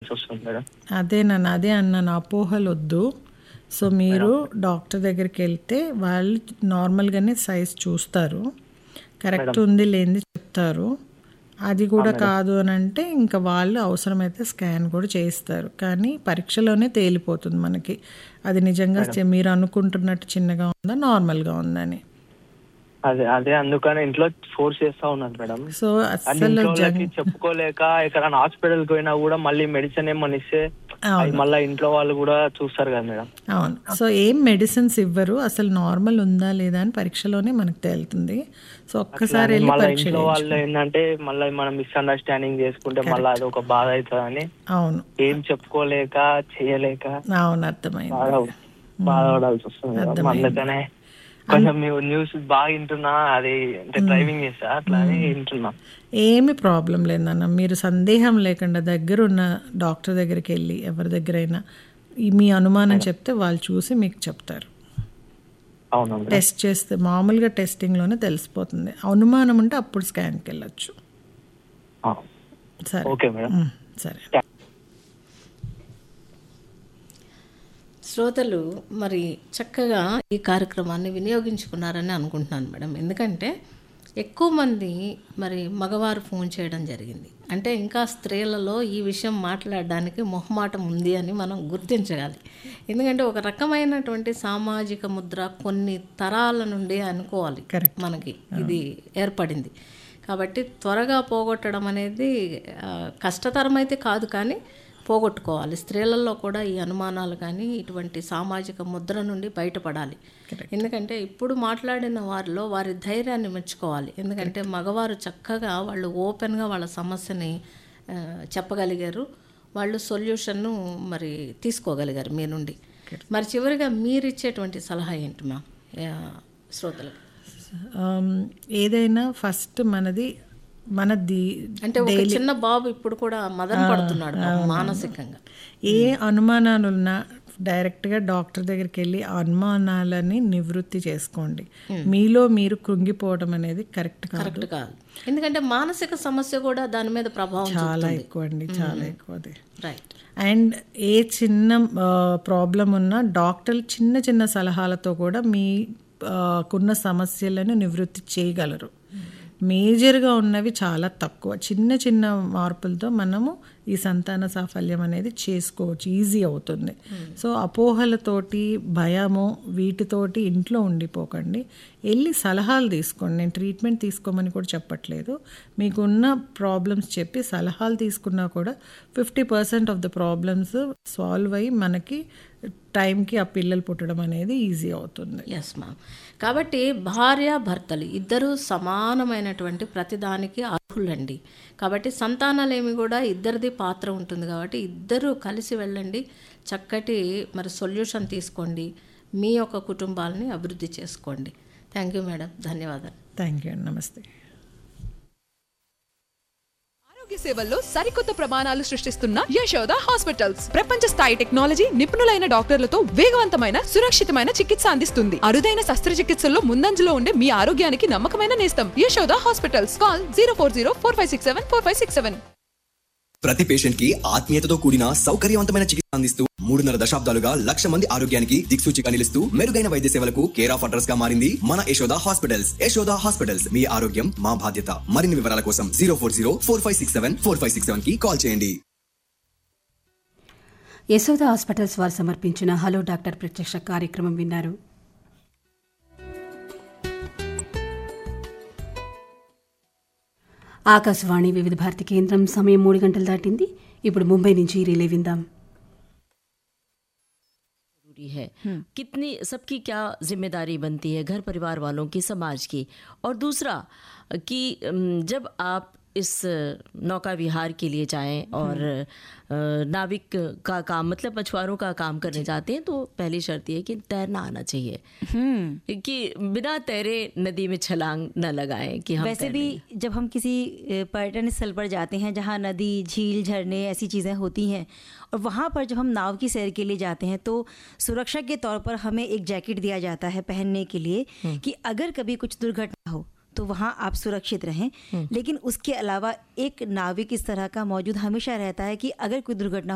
బాధపడాల్సి వస్తుంది మేడం అదే నన్ను అదే అన్నాను అపోహలు వద్దు సో మీరు డాక్టర్ దగ్గరికి వెళ్తే వాళ్ళు నార్మల్గానే సైజ్ చూస్తారు కరెక్ట్ ఉంది లేనిది చెప్తారు అది కూడా కాదు అని అంటే ఇంకా వాళ్ళు అవసరమైతే స్కాన్ కూడా చేయిస్తారు కానీ పరీక్షలోనే తేలిపోతుంది మనకి అది నిజంగా చె- మీరు అనుకుంటున్నట్టు చిన్నగా ఉందా నార్మల్గా ఉందని అదే అదే అందుకని ఇంట్లో ఫోర్స్ చేస్తా ఉన్నాను మేడం సో అండ్ అస్సలు ఇంట్లో జంక్ వాళ్ళకి చెప్పుకోలేక ఎక్కడైనా హాస్పిటల్ కి పోయినా కూడా మళ్ళీ మెడిసిన్ ఏమని ఇస్తే అది మళ్ళీ ఇంట్లో వాళ్ళు కూడా చూస్తారు కదా మేడం అవును సో ఏం మెడిసిన్స్ ఇవ్వరు అసలు నార్మల్ ఉందా లేదా అని పరీక్షలోనే మనకు తేలుతుంది సో ఒక్కసారి వెళ్ళి మళ్ళీ పరీక్ష ఇంట్లో చేయించు. వాళ్ళు ఏంటంటే మళ్ళీ మనం మిస్అండర్స్టాండింగ్ చేసుకుంటే మళ్ళీ అది ఒక బాధ అవుతుందని అవును ఏం చెప్పుకోలేక చేయలేక అవును అర్థమైంది బాగా బాధపడాల్సి వస్తుంది మేడం. అందుకనే కొంచెం మీరు న్యూస్ బాగా వింటున్నా అది అంటే డ్రైవింగ్ చేస్తా అట్లా అని వింటున్నా ఏమి ప్రాబ్లం లేదన్న మీరు సందేహం లేకుండా దగ్గర ఉన్న డాక్టర్ దగ్గరికి వెళ్ళి ఎవరి దగ్గరైనా ఈ మీ అనుమానం చెప్తే వాళ్ళు చూసి మీకు చెప్తారు అవునా మేడం టెస్ట్ చేస్తే మామూలుగా టెస్టింగ్లోనే తెలిసిపోతుంది అనుమానం ఉంటే అప్పుడు స్కాన్కి వెళ్ళొచ్చు ఆ. సరే ఓకే మేడం ఉమ్, సరే శ్రోతలు మరి చక్కగా ఈ కార్యక్రమాన్ని వినియోగించుకున్నారని అనుకుంటున్నాను మేడం ఎందుకంటే ఎక్కువ మంది మరి మగవారు ఫోన్ చేయడం జరిగింది అంటే ఇంకా స్త్రీలలో ఈ విషయం మాట్లాడడానికి మొహమాటం ఉంది అని మనం గుర్తించగాలి ఎందుకంటే ఒక రకమైనటువంటి సామాజిక ముద్ర కొన్ని తరాల నుండి అనుకోవాలి మనకి ఇది ఏర్పడింది కాబట్టి త్వరగా పోగొట్టడం అనేది ఆ, కష్టతరమైతే కాదు కానీ పోగొట్టుకోవాలి స్త్రీలలో కూడా ఈ అనుమానాలు కానీ ఇటువంటి సామాజిక ముద్ర నుండి బయటపడాలి ఎందుకంటే ఇప్పుడు మాట్లాడిన వారిలో వారి ధైర్యాన్ని మెచ్చుకోవాలి ఎందుకంటే మగవారు చక్కగా వాళ్ళు ఓపెన్గా వాళ్ళ సమస్యని ఆ, చెప్పగలిగారు వాళ్ళు సొల్యూషన్ను మరి తీసుకోగలిగారు మీ నుండి మరి చివరిగా మీరు ఇచ్చేటువంటి సలహా ఏంటి మా ఆ, శ్రోతలకు ఆమ్, ఏదైనా ఫస్ట్ మనది మన ది అంటే ఒక చిన్న బాబు ఇప్పుడు కూడా మదన పడుతున్నాడు పాపం మానసికంగా ఏ అనుమానాలు ఉన్నా డైరెక్ట్గా డాక్టర్ దగ్గరికి వెళ్ళి ఆ అనుమానాలని నివృత్తి చేసుకోండి మీలో మీరు కృంగిపోవడం అనేది కరెక్ట్ కాదు కరెక్ట్ కాదు ఎందుకంటే మానసిక సమస్య కూడా దాని మీద ప్రభావం చాలా ఎక్కువ అండి చాలా ఎక్కువ అది రైట్ అండ్ ఏ చిన్న ప్రాబ్లం ఉన్నా డాక్టర్లు చిన్న చిన్న సలహాలతో కూడా మీ ఆ, కున్న సమస్యలను నివృత్తి చేయగలరు మేజర్గా ఉన్నవి చాలా తక్కువ చిన్న చిన్న మార్పులతో మనము ఈ సంతాన సాఫల్యం అనేది చేసుకోవచ్చు ఈజీ అవుతుంది సో అపోహలతోటి భయము వీటితోటి ఇంట్లో ఉండిపోకండి వెళ్ళి సలహాలు తీసుకోండి నేను ట్రీట్మెంట్ తీసుకోమని కూడా చెప్పట్లేదు మీకున్న ప్రాబ్లమ్స్ చెప్పి సలహాలు తీసుకున్నా కూడా fifty percent of the problems solve అయ్యి మనకి టైంకి ఆ పిల్లలు పుట్టడం అనేది ఈజీ అవుతుంది ఎస్ మ్యామ్ కాబట్టి భార్య భర్తలు ఇద్దరు సమానమైనటువంటి ప్రతిదానికి అర్హులండి కాబట్టి సంతానాలేమి కూడా ఇద్దరిది పాత్ర ఉంటుంది కాబట్టి ఇద్దరు కలిసి వెళ్ళండి చక్కటి మరి సొల్యూషన్ తీసుకోండి మీ యొక్క కుటుంబాలని అభివృద్ధి చేసుకోండి థ్యాంక్ యూ మేడం ధన్యవాదాలు థ్యాంక్ యూ నమస్తే ఆరోగ్య సేవల్లో సరికొత్త ప్రమాణాలు సృష్టిస్తున్న యశోద హాస్పిటల్స్ ప్రపంచ స్థాయి టెక్నాలజీ నిపుణులైన డాక్టర్లతో వేగవంతమైన సురక్షితమైన చికిత్స అందిస్తుంది అరుదైన శస్త్రచికిత్సల్లో ముందంజలో ఉండే మీ ఆరోగ్యానికి నమ్మకమైన నేస్తం Yashoda hospitals call zero four zero four five six seven four five six seven ప్రతి పేషెంట్ కి ఆత్మీయతతో కూడిన సౌకర్యవంతమైన చికిత్స అందిస్తూ మూడున్నర దశాబ్దాలుగా లక్ష మంది ఆరోగ్యానికి దిక్సూచిగా నిలుస్తూ మెరుగైన వైద్య సేవలకు కేర్ ఆఫ్ అడ్రస్ గా మారింది మన యశోద హాస్పిటల్స్ యశోద హాస్పిటల్స్ మీ ఆరోగ్యం మా బాధ్యత మరిన్ని వివరాల కోసం zero four zero four five six seven four five six seven కి కాల్ చేయండి యశోద హాస్పిటల్స్ వారు సమర్పించిన హలో డాక్టర్ ప్రత్యక్ష కార్యక్రమం విన్నారు ఆకాశవాణి వివిధ భారతి కేంద్రం సమయం మూడు గంటలు దాటింది ఇప్పుడు ముంబై నుంచి రిలే విందాం जरूरी है कितनी सबकी क्या जिम्मेदारी बनती है घर परिवार वालों की समाज की और दूसरा कि अम, जब आप इस नौका विहार के लिए जाएं और अ, नाविक का काम मतलब मछुआरों का काम करने जाते हैं तो पहली शर्त ये है कि तैरना आना चाहिए कि बिना तैरे नदी में छलांग न लगाएं कि हम वैसे तैर भी लेंगे। जब हम किसी अ, पर्यटन स्थल पर जाते हैं जहाँ नदी झील झरने ऐसी चीज़ें होती हैं और वहाँ पर जब हम नाव की सैर के लिए जाते हैं तो सुरक्षा के तौर पर हमें एक जैकेट दिया जाता है पहनने के लिए कि अगर कभी कुछ दुर्घटना हो तो वहाँ आप सुरक्षित रहें लेकिन उसके अलावा एक नाविक इस तरह का मौजूद हमेशा रहता है कि अगर कोई दुर्घटना